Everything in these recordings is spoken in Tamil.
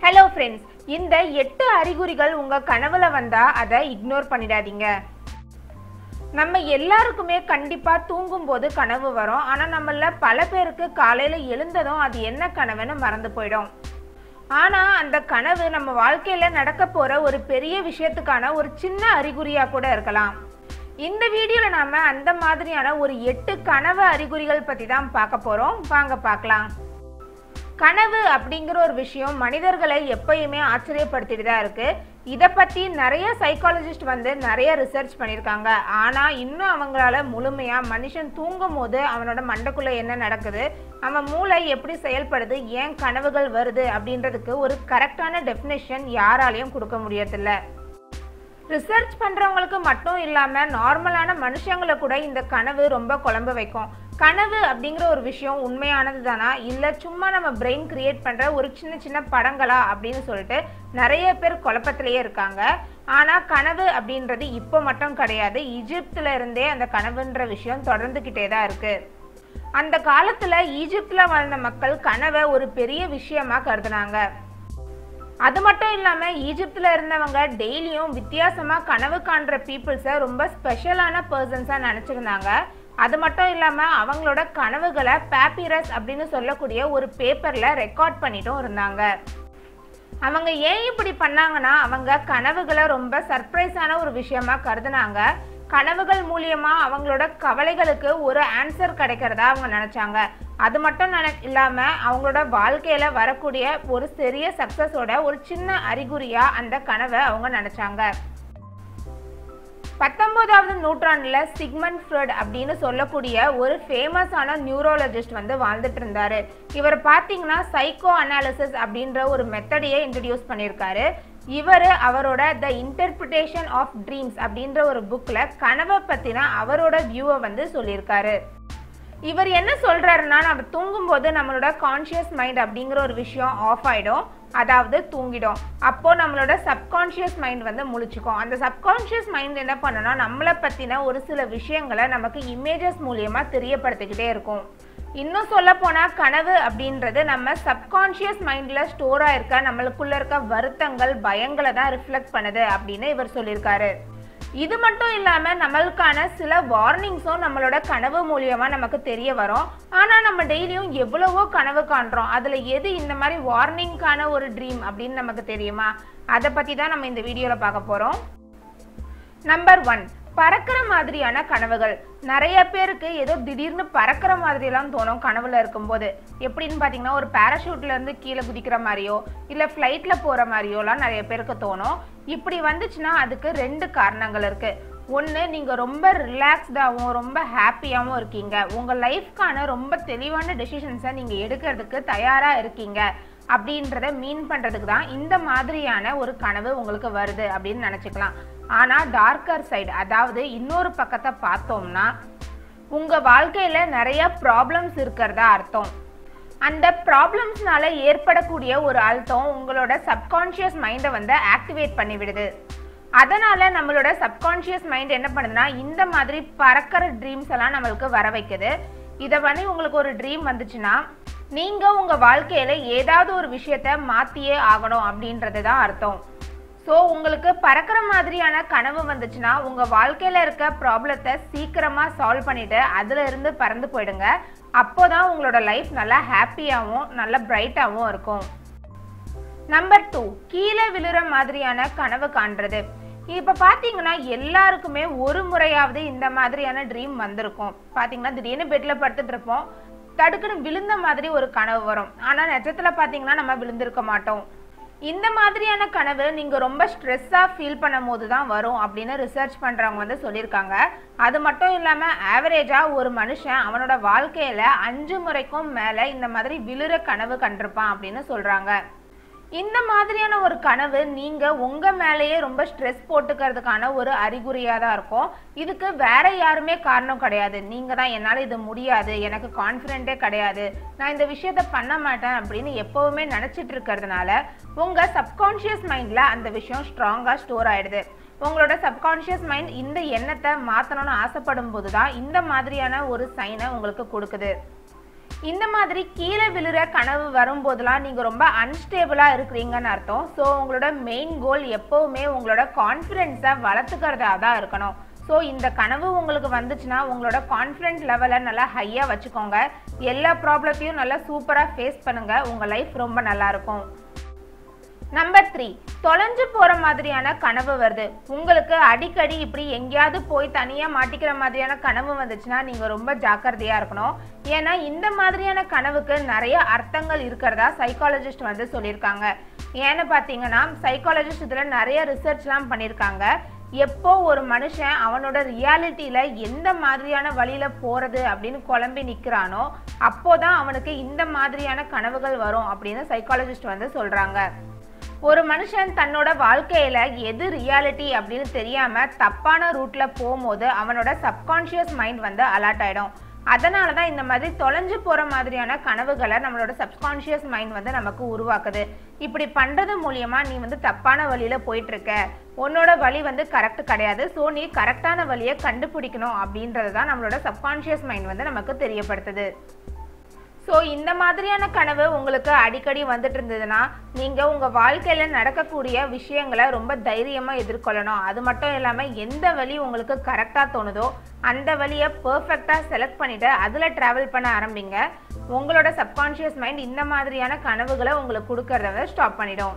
ஹலோ ஃப்ரெண்ட்ஸ் இந்த எட்டு அறிகுறிகள் உங்க கனவுல வந்தா அதை இக்னோர் பண்ணிடாதீங்க நம்ம எல்லாருக்குமே கண்டிப்பா தூங்கும் போது கனவு வரும் ஆனா நம்மள பல பேருக்கு காலையில எழுந்ததும் அது என்ன கனவுன்னு மறந்து போயிடும் ஆனா அந்த கனவு நம்ம வாழ்க்கையில நடக்க போற ஒரு பெரிய விஷயத்துக்கான ஒரு சின்ன அறிகுறியா கூட இருக்கலாம் இந்த வீடியோல நாம அந்த மாதிரியான ஒரு எட்டு கனவு அறிகுறிகள் பத்தி தான் பார்க்க போறோம் வாங்க பார்க்கலாம் கனவு அப்படிங்கிற ஒரு விஷயம் மனிதர்களை எப்பயுமே ஆச்சரியப்படுத்திட்டு தான் இருக்கு இதை பற்றி நிறைய சைக்காலஜிஸ்ட் வந்து நிறைய ரிசர்ச் பண்ணியிருக்காங்க ஆனால் இன்னும் அவங்களால முழுமையாக மனுஷன் தூங்கும் போது அவனோட மண்டைக்குள்ளே என்ன நடக்குது அவன் மூளை எப்படி செயல்படுது ஏன் கனவுகள் வருது அப்படின்றதுக்கு ஒரு கரெக்டான டெஃபினேஷன் யாராலையும் கொடுக்க முடியறதில்ல ரிசர்ச் பண்ணுறவங்களுக்கு மட்டும் இல்லாமல் நார்மலான மனுஷங்களை கூட இந்த கனவு ரொம்ப குழம்ப வைக்கும் கனவு அப்படிங்கிற ஒரு விஷயம் உண்மையானது தானா இல்லை சும்மா நம்ம பிரெயின் கிரியேட் பண்ணுற ஒரு சின்ன சின்ன படங்களா அப்படின்னு சொல்லிட்டு நிறைய பேர் குழப்பத்திலேயே இருக்காங்க ஆனால் கனவு அப்படின்றது இப்போ மட்டும் கிடையாது ஈஜிப்துல இருந்தே அந்த கனவுன்ற விஷயம் தொடர்ந்துக்கிட்டே தான் இருக்குது அந்த காலத்தில் ஈஜிப்தில் வாழ்ந்த மக்கள் கனவை ஒரு பெரிய விஷயமா கருதுனாங்க அது மட்டும் இல்லாமல் ஈஜிப்தில் இருந்தவங்க டெய்லியும் வித்தியாசமாக கனவு காண்ற பீப்புள்ஸை ரொம்ப ஸ்பெஷலான பர்சன்ஸாக நினச்சிருந்தாங்க அது மட்டும் இல்லாமல் அவங்களோட கனவுகளை பேப்பிரஸ் அப்படின்னு சொல்லக்கூடிய ஒரு பேப்பரில் ரெக்கார்ட் பண்ணிட்டும் இருந்தாங்க அவங்க ஏன் இப்படி பண்ணாங்கன்னா அவங்க கனவுகளை ரொம்ப சர்ப்ரைஸான ஒரு விஷயமா கருதுனாங்க கனவுகள் மூலியமா அவங்களோட கவலைகளுக்கு ஒரு ஆன்சர் கிடைக்கிறதா அவங்க நினைச்சாங்க அது மட்டும் நினை இல்லாம அவங்களோட வாழ்க்கையில வரக்கூடிய ஒரு பெரிய சக்சஸோட ஒரு சின்ன அறிகுறியா அந்த கனவை அவங்க நினைச்சாங்க பத்தொன்பதாவது நூற்றாண்டுல சிக்மண்ட் ஃப்ரட் அப்படின்னு சொல்லக்கூடிய ஒரு ஃபேமஸான நியூரோலஜிஸ்ட் வந்து வாழ்ந்துட்டு இருந்தாரு இவர் பார்த்தீங்கன்னா சைக்கோ அனாலிசிஸ் அப்படின்ற ஒரு மெத்தடையே இன்ட்ரடியூஸ் பண்ணியிருக்காரு இவர் அவரோட த இன்டர்பிரிட்டேஷன் ஆஃப் ட்ரீம்ஸ் அப்படின்ற ஒரு புக்கில் கனவை பற்றின அவரோட வியூவை வந்து சொல்லியிருக்காரு இவர் என்ன சொல்றாருன்னா நம்ம தூங்கும்போது நம்மளோட கான்ஷியஸ் மைண்ட் அப்படிங்கிற ஒரு விஷயம் ஆஃப் ஆயிடும் அதாவது தூங்கிடும் அப்போ நம்மளோட சப்கான்ஷியஸ் மைண்ட் வந்து முழிச்சுக்கும் அந்த சப்கான்ஷியஸ் மைண்ட் என்ன பண்ணணும் நம்மளை பத்தின ஒரு சில விஷயங்களை நமக்கு இமேஜஸ் மூலியமா தெரியப்படுத்திக்கிட்டே இருக்கும் இன்னும் சொல்ல போனா கனவு அப்படின்றது நம்ம சப்கான்ஷியஸ் மைண்ட்ல ஸ்டோர் ஆயிருக்க நம்மளுக்குள்ள இருக்க வருத்தங்கள் பயங்களை தான் ரிஃப்ளெக்ட் பண்ணுது அப்படின்னு இவர் சொல்லியிருக்காரு இது மட்டும் இல்லாம நம்மளுக்கான சில வார்னிங்ஸும் நம்மளோட கனவு மூலியமா நமக்கு தெரிய வரும் ஆனா நம்ம டெய்லியும் எவ்வளவோ கனவு காண்றோம் அதுல எது இந்த மாதிரி வார்னிங்கான ஒரு ட்ரீம் அப்படின்னு நமக்கு தெரியுமா அதை பத்தி தான் நம்ம இந்த வீடியோல பார்க்க போறோம் நம்பர் ஒன் பறக்கிற மாதிரியான கனவுகள் நிறைய பேருக்கு ஏதோ திடீர்னு பறக்கிற மாதிரியெல்லாம் தோணும் கனவுல இருக்கும்போது எப்படின்னு பார்த்தீங்கன்னா ஒரு பேராஷூட்ல இருந்து கீழே குதிக்கிற மாதிரியோ இல்லை ஃப்ளைட்டில் போகிற மாதிரியோலாம் நிறைய பேருக்கு தோணும் இப்படி வந்துச்சுன்னா அதுக்கு ரெண்டு காரணங்கள் இருக்கு ஒன்று நீங்கள் ரொம்ப ரிலாக்ஸ்டாகவும் ரொம்ப ஹாப்பியாகவும் இருக்கீங்க உங்கள் லைஃப்க்கான ரொம்ப தெளிவான டெசிஷன்ஸை நீங்கள் எடுக்கிறதுக்கு தயாராக இருக்கீங்க அப்படின்றத மீன் பண்ணுறதுக்கு தான் இந்த மாதிரியான ஒரு கனவு உங்களுக்கு வருது அப்படின்னு நினச்சிக்கலாம் ஆனால் டார்க்கர் சைடு அதாவது இன்னொரு பக்கத்தை பார்த்தோம்னா உங்கள் வாழ்க்கையில் நிறைய ப்ராப்ளம்ஸ் இருக்கிறதா அர்த்தம் அந்த ப்ராப்ளம்ஸ்னால ஏற்படக்கூடிய ஒரு அழுத்தம் உங்களோட சப்கான்ஷியஸ் மைண்டை வந்து ஆக்டிவேட் பண்ணி விடுது அதனால நம்மளோட சப்கான்ஷியஸ் மைண்ட் என்ன பண்ணுதுன்னா இந்த மாதிரி பறக்கிற ட்ரீம்ஸ் எல்லாம் நம்மளுக்கு வர வைக்குது இதை பண்ணி உங்களுக்கு ஒரு ட்ரீம் வந்துச்சுன்னா நீங்க உங்க வாழ்க்கையில ஏதாவது ஒரு விஷயத்த மாத்தியே ஆகணும் அப்படின்றது தான் அர்த்தம் ஸோ உங்களுக்கு பறக்கிற மாதிரியான கனவு வந்துச்சுன்னா உங்க வாழ்க்கையில இருக்க ப்ராப்ளத்தை சீக்கிரமா சால்வ் பண்ணிட்டு அதுல இருந்து பறந்து போயிடுங்க அப்போதான் உங்களோட லைஃப் நல்லா ஹாப்பியாகவும் நல்லா பிரைட்டாகவும் இருக்கும் நம்பர் டூ கீழே விழுற மாதிரியான கனவு காண்றது இப்போ பார்த்தீங்கன்னா எல்லாருக்குமே ஒரு முறையாவது இந்த மாதிரியான ட்ரீம் வந்திருக்கும் பார்த்தீங்கன்னா திடீர்னு பெட்டில் படுத்துட்டு இருப்போம் தடுக்குன்னு விழுந்த மாதிரி ஒரு கனவு வரும் ஆனால் நிஜத்தில் பார்த்தீங்கன்னா நம்ம விழுந்திருக்க மாட்டோம் இந்த மாதிரியான கனவு நீங்கள் ரொம்ப ஸ்ட்ரெஸ்ஸாக ஃபீல் பண்ணும் போது தான் வரும் அப்படின்னு ரிசர்ச் பண்ணுறவங்க வந்து சொல்லியிருக்காங்க அது மட்டும் இல்லாமல் ஆவரேஜாக ஒரு மனுஷன் அவனோட வாழ்க்கையில் அஞ்சு முறைக்கும் மேலே இந்த மாதிரி விழுற கனவு கண்டிருப்பான் அப்படின்னு சொல்கிறாங்க இந்த மாதிரியான ஒரு கனவு நீங்க உங்க மேலேயே ரொம்ப ஸ்ட்ரெஸ் போட்டுக்கிறதுக்கான ஒரு அறிகுறியா தான் இருக்கும் இதுக்கு வேற யாருமே காரணம் கிடையாது நீங்க தான் என்னால இது முடியாது எனக்கு கான்ஃபிடென்ட்டே கிடையாது நான் இந்த விஷயத்த பண்ண மாட்டேன் அப்படின்னு எப்பவுமே நினைச்சிட்டு இருக்கிறதுனால உங்க சப்கான்ஷியஸ் மைண்ட்ல அந்த விஷயம் ஸ்ட்ராங்கா ஸ்டோர் ஆயிடுது உங்களோட சப்கான்ஷியஸ் மைண்ட் இந்த எண்ணத்தை மாற்றணும்னு ஆசைப்படும் போது தான் இந்த மாதிரியான ஒரு சைனை உங்களுக்கு கொடுக்குது இந்த மாதிரி கீழே விழுற கனவு வரும்போதெல்லாம் நீங்கள் ரொம்ப அன்ஸ்டேபிளாக இருக்கிறீங்கன்னு அர்த்தம் ஸோ உங்களோட மெயின் கோல் எப்போவுமே உங்களோட கான்ஃபிடென்ஸை வளர்த்துக்கிறதா தான் இருக்கணும் ஸோ இந்த கனவு உங்களுக்கு வந்துச்சுன்னா உங்களோட கான்ஃபிடென்ட் லெவலை நல்லா ஹையாக வச்சுக்கோங்க எல்லா ப்ராப்ளத்தையும் நல்லா சூப்பராக ஃபேஸ் பண்ணுங்கள் உங்கள் லைஃப் ரொம்ப நல்லாயிருக்கும் நம்பர் த்ரீ தொலைஞ்சு போற மாதிரியான கனவு வருது உங்களுக்கு அடிக்கடி இப்படி எங்கேயாவது போய் தனியா மாட்டிக்கிற மாதிரியான கனவு வந்துச்சுன்னா நீங்க ரொம்ப ஜாக்கிரதையா இருக்கணும் ஏன்னா இந்த மாதிரியான கனவுக்கு நிறைய அர்த்தங்கள் இருக்கிறதா சைக்காலஜிஸ்ட் வந்து சொல்லியிருக்காங்க ஏன்னு பார்த்தீங்கன்னா சைக்காலஜிஸ்ட் இதில் நிறைய ரிசர்ச்லாம் பண்ணியிருக்காங்க எப்போ ஒரு மனுஷன் அவனோட ரியாலிட்டியில எந்த மாதிரியான வழியில போறது அப்படின்னு குழம்பி நிக்கிறானோ அப்போதான் அவனுக்கு இந்த மாதிரியான கனவுகள் வரும் அப்படின்னு சைக்காலஜிஸ்ட் வந்து சொல்றாங்க ஒரு மனுஷன் தன்னோட வாழ்க்கையில எது ரியாலிட்டி அப்படின்னு தெரியாம தப்பான ரூட்ல போகும்போது அவனோட சப்கான்ஷியஸ் மைண்ட் வந்து அலர்ட் ஆயிடும் அதனால தான் இந்த மாதிரி தொலைஞ்சு போற மாதிரியான கனவுகளை நம்மளோட சப்கான்ஷியஸ் மைண்ட் வந்து நமக்கு உருவாக்குது இப்படி பண்றது மூலியமா நீ வந்து தப்பான வழியில போயிட்டு இருக்க உன்னோட வழி வந்து கரெக்ட் கிடையாது ஸோ நீ கரெக்டான வழியை கண்டுபிடிக்கணும் அப்படின்றது தான் நம்மளோட சப்கான்ஷியஸ் மைண்ட் வந்து நமக்கு தெரியப்படுத்துது ஸோ இந்த மாதிரியான கனவு உங்களுக்கு அடிக்கடி வந்துட்டு இருந்ததுன்னா நீங்கள் உங்கள் வாழ்க்கையில் நடக்கக்கூடிய விஷயங்களை ரொம்ப தைரியமாக எதிர்கொள்ளணும் அது மட்டும் இல்லாமல் எந்த வழி உங்களுக்கு கரெக்டாக தோணுதோ அந்த வழியை பர்ஃபெக்டாக செலக்ட் பண்ணிவிட்டு அதில் ட்ராவல் பண்ண ஆரம்பிங்க உங்களோட சப்கான்ஷியஸ் மைண்ட் இந்த மாதிரியான கனவுகளை உங்களுக்கு கொடுக்கறத வந்து ஸ்டாப் பண்ணிடும்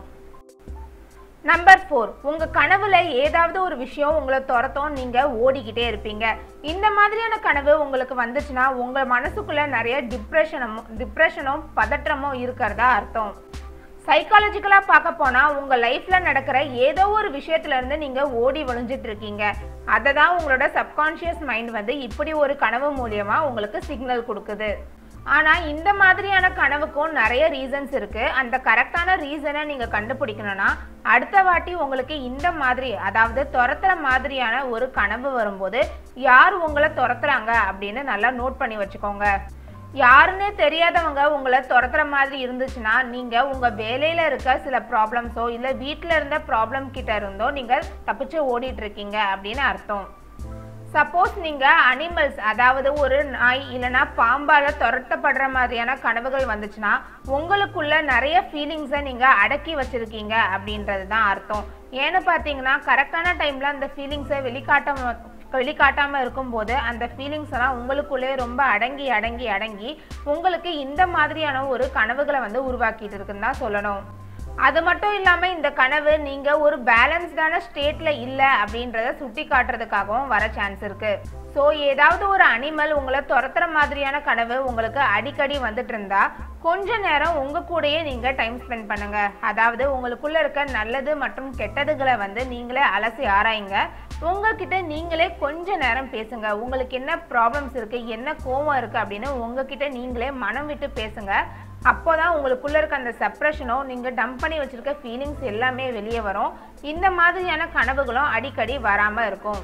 நம்பர் ஃபோர் உங்க கனவுல ஏதாவது ஒரு விஷயம் உங்களை துரத்தும் நீங்க ஓடிக்கிட்டே இருப்பீங்க இந்த மாதிரியான கனவு உங்களுக்கு வந்துச்சுன்னா உங்க மனசுக்குள்ள நிறைய டிப்ரெஷனும் டிப்ரெஷனும் பதற்றமும் இருக்கிறதா அர்த்தம் சைக்காலஜிக்கலா பார்க்க போனா உங்க லைஃப்ல நடக்கிற ஏதோ ஒரு விஷயத்துல இருந்து நீங்க ஓடி ஒளிஞ்சிட்டு இருக்கீங்க அதை தான் உங்களோட சப்கான்ஷியஸ் மைண்ட் வந்து இப்படி ஒரு கனவு மூலியமா உங்களுக்கு சிக்னல் கொடுக்குது ஆனா இந்த மாதிரியான கனவுக்கும் நிறைய ரீசன்ஸ் இருக்கு அந்த கரெக்டான ரீசனை நீங்க கண்டுபிடிக்கணும்னா அடுத்த வாட்டி உங்களுக்கு இந்த மாதிரி அதாவது துரத்துற மாதிரியான ஒரு கனவு வரும்போது யார் உங்களை துரத்துறாங்க அப்படின்னு நல்லா நோட் பண்ணி வச்சுக்கோங்க யாருன்னே தெரியாதவங்க உங்களை துரத்துற மாதிரி இருந்துச்சுன்னா நீங்க உங்க வேலையில இருக்க சில ப்ராப்ளம்ஸோ இல்ல வீட்டில் இருந்த ப்ராப்ளம் கிட்ட இருந்தோ நீங்க தப்பிச்சு ஓடிட்டு இருக்கீங்க அப்படின்னு அர்த்தம் சப்போஸ் நீங்க அனிமல்ஸ் அதாவது ஒரு நாய் இல்லைன்னா பாம்பால துரத்தப்படுற மாதிரியான கனவுகள் வந்துச்சுன்னா உங்களுக்குள்ள நிறைய ஃபீலிங்ஸை நீங்க அடக்கி வச்சிருக்கீங்க அப்படின்றது தான் அர்த்தம் ஏன்னு பார்த்தீங்கன்னா கரெக்டான டைம்ல அந்த ஃபீலிங்ஸை வெளிக்காட்ட வெளிக்காட்டாம இருக்கும்போது அந்த ஃபீலிங்ஸ் எல்லாம் உங்களுக்குள்ளே ரொம்ப அடங்கி அடங்கி அடங்கி உங்களுக்கு இந்த மாதிரியான ஒரு கனவுகளை வந்து உருவாக்கிட்டு இருக்குன்னு தான் சொல்லணும் அது மட்டும் இல்லாமல் இந்த கனவு நீங்கள் ஒரு பேலன்ஸ்டான ஸ்டேட்டில் இல்லை அப்படின்றத சுட்டி காட்டுறதுக்காகவும் வர சான்ஸ் இருக்கு ஸோ ஏதாவது ஒரு அனிமல் உங்களை துரத்துற மாதிரியான கனவு உங்களுக்கு அடிக்கடி வந்துட்டு இருந்தா கொஞ்ச நேரம் உங்க கூடயே நீங்க டைம் ஸ்பெண்ட் பண்ணுங்க அதாவது உங்களுக்குள்ள இருக்க நல்லது மற்றும் கெட்டதுகளை வந்து நீங்களே அலசி ஆராயுங்க உங்ககிட்ட நீங்களே கொஞ்ச நேரம் பேசுங்க உங்களுக்கு என்ன ப்ராப்ளம்ஸ் இருக்கு என்ன கோவம் இருக்கு அப்படின்னு உங்ககிட்ட நீங்களே மனம் விட்டு பேசுங்க அப்போதான் உங்களுக்குள்ள இருக்க அந்த செப்ரஷனோ நீங்க டம்ப் பண்ணி வச்சிருக்க ஃபீலிங்ஸ் எல்லாமே வெளியே வரும் இந்த மாதிரியான கனவுகளும் அடிக்கடி வராம இருக்கும்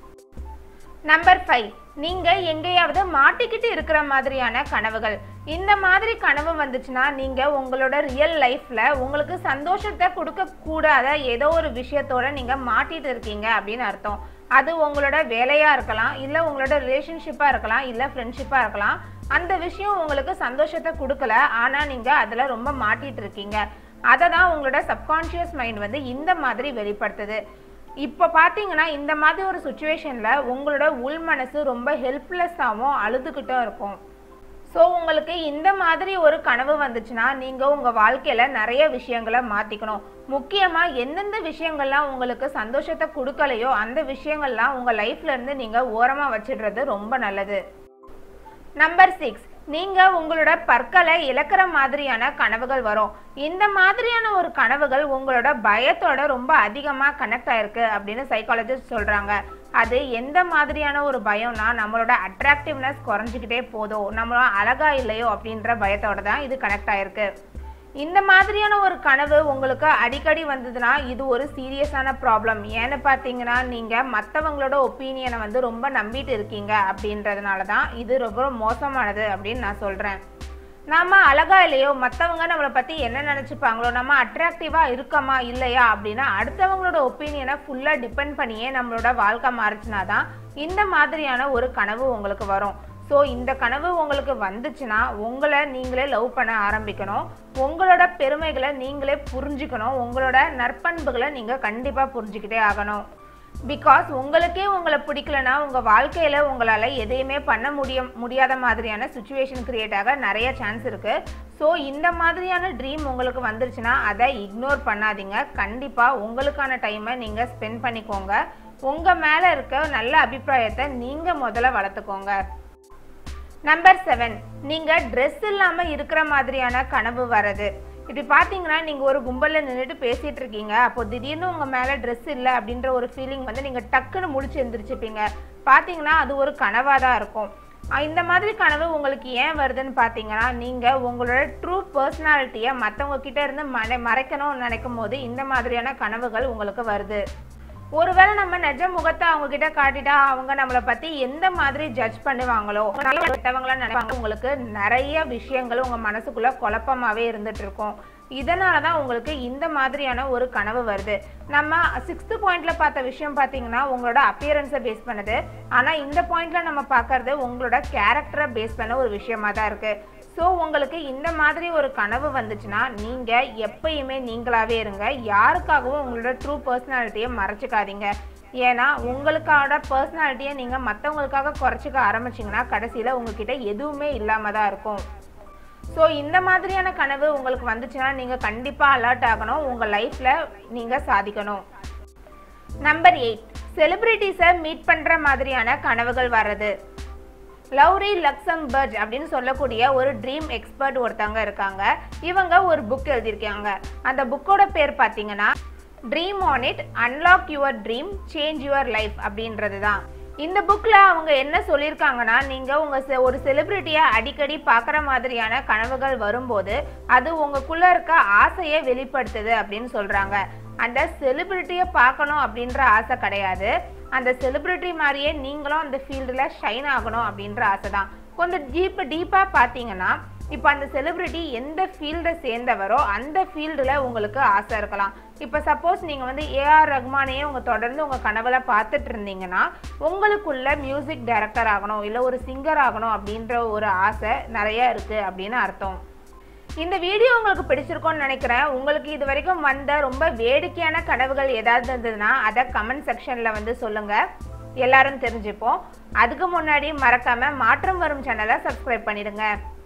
நம்பர் ஃபைவ் நீங்க எங்கேயாவது மாட்டிக்கிட்டு இருக்கிற மாதிரியான கனவுகள் இந்த மாதிரி கனவு வந்துச்சுன்னா நீங்க உங்களோட ரியல் லைஃப்ல உங்களுக்கு சந்தோஷத்தை கொடுக்க கூடாத ஏதோ ஒரு விஷயத்தோட நீங்க மாட்டிட்டு இருக்கீங்க அப்படின்னு அர்த்தம் அது உங்களோட வேலையா இருக்கலாம் இல்ல உங்களோட ரிலேஷன்ஷிப்பா இருக்கலாம் இல்ல ஃப்ரெண்ட்ஷிப்பா இருக்கலாம் அந்த விஷயம் உங்களுக்கு சந்தோஷத்தை கொடுக்கல ஆனா நீங்க அதுல ரொம்ப மாட்டிட்டு இருக்கீங்க அதை தான் உங்களோட சப்கான்ஷியஸ் மைண்ட் வந்து இந்த மாதிரி வெளிப்படுத்துது இப்போ பார்த்தீங்கன்னா இந்த மாதிரி ஒரு சுச்சுவேஷனில் உங்களோட உள் மனசு ரொம்ப ஹெல்ப்லெஸ்ஸாகவும் அழுதுகிட்டும் இருக்கும் ஸோ உங்களுக்கு இந்த மாதிரி ஒரு கனவு வந்துச்சுன்னா நீங்கள் உங்கள் வாழ்க்கையில் நிறைய விஷயங்களை மாற்றிக்கணும் முக்கியமாக எந்தெந்த விஷயங்கள்லாம் உங்களுக்கு சந்தோஷத்தை கொடுக்கலையோ அந்த விஷயங்கள்லாம் உங்கள் லைஃப்லேருந்து நீங்கள் ஓரமாக வச்சிடுறது ரொம்ப நல்லது நம்பர் சிக்ஸ் நீங்க உங்களோட பற்களை இழக்கிற மாதிரியான கனவுகள் வரும் இந்த மாதிரியான ஒரு கனவுகள் உங்களோட பயத்தோட ரொம்ப அதிகமா கனெக்ட் ஆயிருக்கு அப்படின்னு சைக்காலஜிஸ்ட் சொல்றாங்க அது எந்த மாதிரியான ஒரு பயம்னா நம்மளோட அட்ராக்டிவ்னஸ் குறைஞ்சிக்கிட்டே போதும் நம்மளோட அழகா இல்லையோ அப்படின்ற பயத்தோட தான் இது கனெக்ட் ஆயிருக்கு இந்த மாதிரியான ஒரு கனவு உங்களுக்கு அடிக்கடி வந்ததுன்னா இது ஒரு சீரியஸான ப்ராப்ளம் ஏன்னு பார்த்தீங்கன்னா நீங்கள் மற்றவங்களோட ஒப்பீனியனை வந்து ரொம்ப நம்பிட்டு இருக்கீங்க அப்படின்றதுனால தான் இது ரொம்ப மோசமானது அப்படின்னு நான் சொல்கிறேன் நாம அழகா இல்லையோ மற்றவங்க நம்மளை பற்றி என்ன நினச்சிப்பாங்களோ நம்ம அட்ராக்டிவாக இருக்கோமா இல்லையா அப்படின்னா அடுத்தவங்களோட ஒப்பீனியனை ஃபுல்லாக டிபெண்ட் பண்ணியே நம்மளோட வாழ்க்கை மாறுச்சுனா தான் இந்த மாதிரியான ஒரு கனவு உங்களுக்கு வரும் ஸோ இந்த கனவு உங்களுக்கு வந்துச்சுன்னா உங்களை நீங்களே லவ் பண்ண ஆரம்பிக்கணும் உங்களோட பெருமைகளை நீங்களே புரிஞ்சுக்கணும் உங்களோட நற்பண்புகளை நீங்கள் கண்டிப்பாக புரிஞ்சுக்கிட்டே ஆகணும் பிகாஸ் உங்களுக்கே உங்களை பிடிக்கலனா உங்கள் வாழ்க்கையில் உங்களால் எதையுமே பண்ண முடிய முடியாத மாதிரியான சுச்சுவேஷன் கிரியேட் ஆக நிறைய சான்ஸ் இருக்குது ஸோ இந்த மாதிரியான ட்ரீம் உங்களுக்கு வந்துருச்சுன்னா அதை இக்னோர் பண்ணாதீங்க கண்டிப்பாக உங்களுக்கான டைமை நீங்கள் ஸ்பெண்ட் பண்ணிக்கோங்க உங்கள் மேலே இருக்க நல்ல அபிப்பிராயத்தை நீங்கள் முதல்ல வளர்த்துக்கோங்க நம்பர் செவன் நீங்கள் ட்ரெஸ் இல்லாமல் இருக்கிற மாதிரியான கனவு வர்றது இப்படி பார்த்தீங்கன்னா நீங்கள் ஒரு கும்பலில் நின்றுட்டு பேசிகிட்டு இருக்கீங்க அப்போ திடீர்னு உங்கள் மேலே ட்ரெஸ் இல்லை அப்படின்ற ஒரு ஃபீலிங் வந்து நீங்கள் டக்குன்னு முடிச்சு எந்திரிச்சுப்பீங்க பார்த்தீங்கன்னா அது ஒரு கனவாக தான் இருக்கும் அஹ் இந்த மாதிரி கனவு உங்களுக்கு ஏன் வருதுன்னு பார்த்தீங்கன்னா நீங்கள் உங்களோட ட்ரூ பர்சனாலிட்டியை மற்றவங்க கிட்ட இருந்து மறை மறைக்கணும்னு நினைக்கும் போது இந்த மாதிரியான கனவுகள் உங்களுக்கு வருது ஒருவேளை நம்ம நிஜ முகத்தை அவங்க கிட்ட காட்டிட்டா அவங்க நம்மளை பத்தி எந்த மாதிரி ஜட்ஜ் பண்ணுவாங்களோ நல்லவங்களா நினைப்பாங்க உங்களுக்கு நிறைய விஷயங்கள் உங்க மனசுக்குள்ள குழப்பமாவே இருந்துட்டு இருக்கும் இதனால தான் உங்களுக்கு இந்த மாதிரியான ஒரு கனவு வருது நம்ம சிக்ஸ்த் பாயிண்ட்ல பார்த்த விஷயம் பார்த்தீங்கன்னா உங்களோட அப்பியரன்ஸை பேஸ் பண்ணுது ஆனால் இந்த பாயிண்ட்ல நம்ம பார்க்கறது உங்களோட கேரக்டரை பேஸ் பண்ண ஒரு விஷயமா தான் இருக்கு ஸோ உங்களுக்கு இந்த மாதிரி ஒரு கனவு வந்துச்சுன்னா நீங்கள் எப்பயுமே நீங்களாவே இருங்க யாருக்காகவும் உங்களோட ட்ரூ பர்சனாலிட்டியை மறைச்சிக்காதீங்க ஏன்னா உங்களுக்கான பர்சனாலிட்டியை நீங்கள் மற்றவங்களுக்காக குறைச்சிக்க ஆரம்பிச்சிங்கன்னா கடைசியில் உங்ககிட்ட எதுவுமே இல்லாமல் தான் இருக்கும் ஸோ இந்த மாதிரியான கனவு உங்களுக்கு வந்துச்சுன்னா நீங்கள் கண்டிப்பாக அலர்ட் ஆகணும் உங்கள் லைஃப்பில் நீங்கள் சாதிக்கணும் நம்பர் எயிட் செலிபிரிட்டிஸை மீட் பண்ணுற மாதிரியான கனவுகள் வர்றது லவ்ரி லக்சம்பர்ஜ் அப்படின்னு சொல்லக்கூடிய ஒரு ட்ரீம் எக்ஸ்பர்ட் ஒருத்தவங்க இருக்காங்க இவங்க ஒரு புக் எழுதியிருக்காங்க அந்த புக்கோட பேர் பார்த்தீங்கன்னா dream on it unlock your dream change your life அப்படின்றது தான் இந்த புக்கில் அவங்க என்ன சொல்லியிருக்காங்கன்னா நீங்கள் உங்கள் செ ஒரு செலிப்ரிட்டியை அடிக்கடி பார்க்குற மாதிரியான கனவுகள் வரும்போது அது உங்களுக்குள்ளே இருக்க ஆசையை வெளிப்படுத்துது அப்படின்னு சொல்கிறாங்க அந்த செலிபிரிட்டியை பார்க்கணும் அப்படின்ற ஆசை கிடையாது அந்த செலிபிரிட்டி மாதிரியே நீங்களும் அந்த ஃபீல்டில் ஷைன் ஆகணும் அப்படின்ற ஆசை தான் கொஞ்சம் டீப் டீப்பாக பார்த்தீங்கன்னா இப்போ அந்த செலிபிரிட்டி எந்த ஃபீல்டை சேர்ந்தவரோ அந்த ஃபீல்டில் உங்களுக்கு ஆசை இருக்கலாம் இப்போ சப்போஸ் நீங்கள் வந்து ஏஆர் ரஹ்மானையே உங்கள் தொடர்ந்து உங்கள் கனவுல பார்த்துட்டு இருந்தீங்கன்னா உங்களுக்குள்ள மியூசிக் டைரக்டர் ஆகணும் இல்லை ஒரு சிங்கர் ஆகணும் அப்படின்ற ஒரு ஆசை நிறைய இருக்குது அப்படின்னு அர்த்தம் இந்த வீடியோ உங்களுக்கு பிடிச்சிருக்கும்னு நினைக்கிறேன் உங்களுக்கு இது வரைக்கும் வந்த ரொம்ப வேடிக்கையான கனவுகள் ஏதாவது இருந்ததுன்னா அதை கமெண்ட் செக்ஷனில் வந்து சொல்லுங்கள் எல்லாரும் தெரிஞ்சுப்போம் அதுக்கு முன்னாடி மறக்காமல் மாற்றம் வரும் சேனலை சப்ஸ்கிரைப் பண்ணிடுங்க